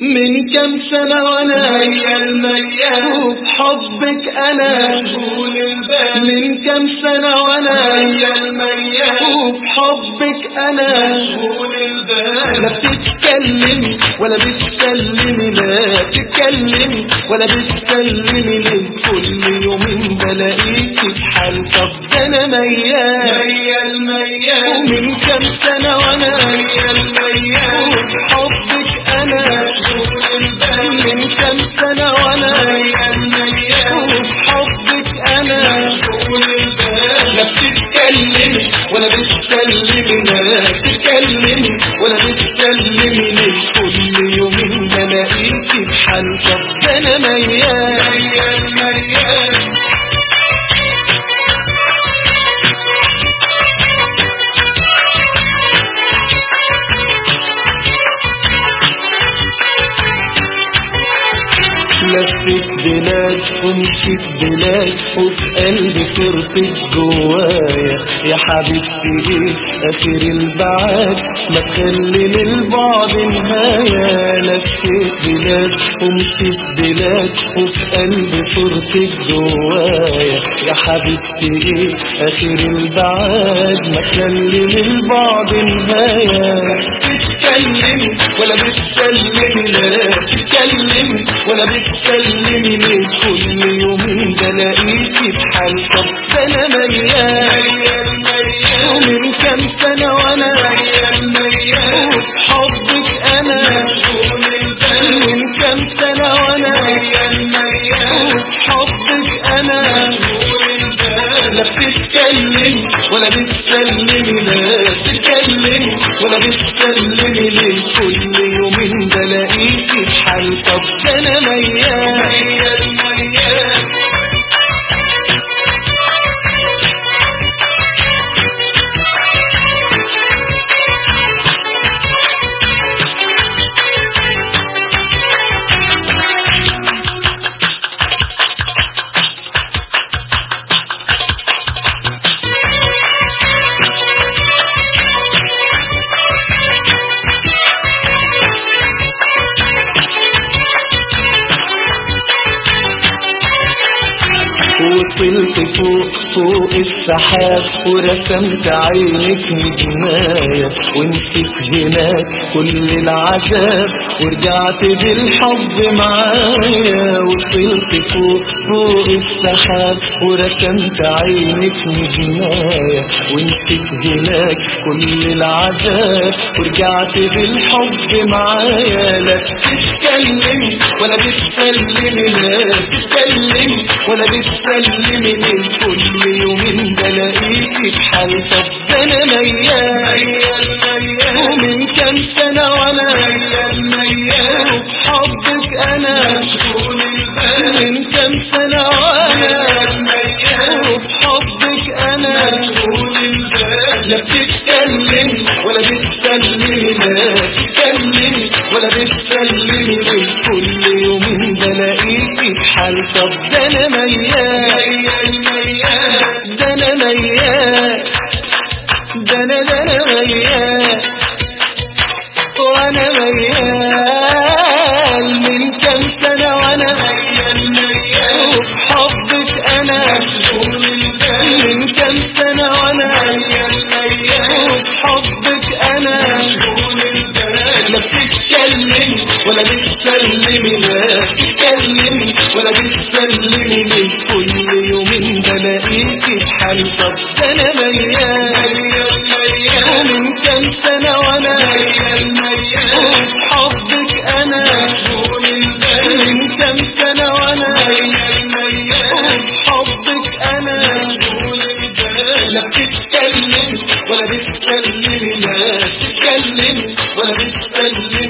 من كم سنة وانا ميال ميال وبحبك انا مشغول البال من كم سنة وانا ميال ميال وبحبك انا مشغول البال لا بتتكلم ولا بتسلمي لا بتتكلم ولا بتسلمي ليه كل يومين بلاقيكي بحال طب ده انا ميال ميال ميال ومن كم سنة وانا ميال ميال وبحبك انا مشغول البال من كم سنة وانا ميال ميال وبحبك انا مشغول البال لا بتتكلم ولا بتسلمي لا بتتكلم ولا بتسلمي ليه كل يومين بلاقيكي بحال طب ده انا ميال ميال ميال لفت بلاد ومشيت بلاد وفي قلبي صورتك جوايا يا حبيبتي ايه اخر البعاد ما تخلي للبعد نهاية لفت بلاد ومشيت بلاد وفي قلبي صورتك جوايا يا حبيبتي ايه اخر البعاد ما تخلي للبعد نهاية بتتكلم ولا بتسلمي لا بتتكلم ولا بتسلمي ليه كل يومين بلاقيكي بحال طب ده انا ميال ميال ميال ومن كام سنة وانا ميال ميال وبحبك انا مشغول البال من كام سنة وانا ميال ميال وبحبك انا مشغول البال لا بتتكلم ولا بتسلمي لا بتتكلم ولا بتسلمي ليه كل يومين بلاقيكي بحال طب ده انا ميال ميال ميال وصلت فوق فوق السحاب ورسمت عينك نجماية ونسيت هناك كل العذاب ورجعت بالحب معايا وصلت فوق فوق السحاب ورسمت عينك نجماية ونسيت هناك كل العذاب ورجعت بالحب معايا لا بتتكلم ولا بتسلمي لا بتتكلم ولا بتسلمي ليه كل يومين بلاقيكي بحال طب ده انا ميال ميال ميال ومن كام سنة وانا ميال ميال حبك انا مشغول البال من كام سنة وانا ميال ميال وبحبك انا مشغول البال لا بتتكلم ولا بتسلمي لا بتتكلم ولا بتسلمي ليه كل يومين بلاقيكي بحال طب ده انا ميال ميال ميال ده انا ميال ده انا ده انا ميال وانا ميال من كام سنة وانا ميال ميال وبحبك انا مشغول البال من كام سنة وانا ميال ميال وبحبك انا مشغول البال لا بتتكلم ولا بتسلمي لا بتتكلم ولا بتسلمي ليه كل يومين بلاقيكي بحال طب ده انا ميال ميال ميال ومن كام سنة وانا ميال ميال وبحبك انا مشغول البال من كام سنة وانا ميال ميال وبحبك انا مشغول البال لا بتتكلم ولا بتسلمي لا بتتكلم ولا بتسلمي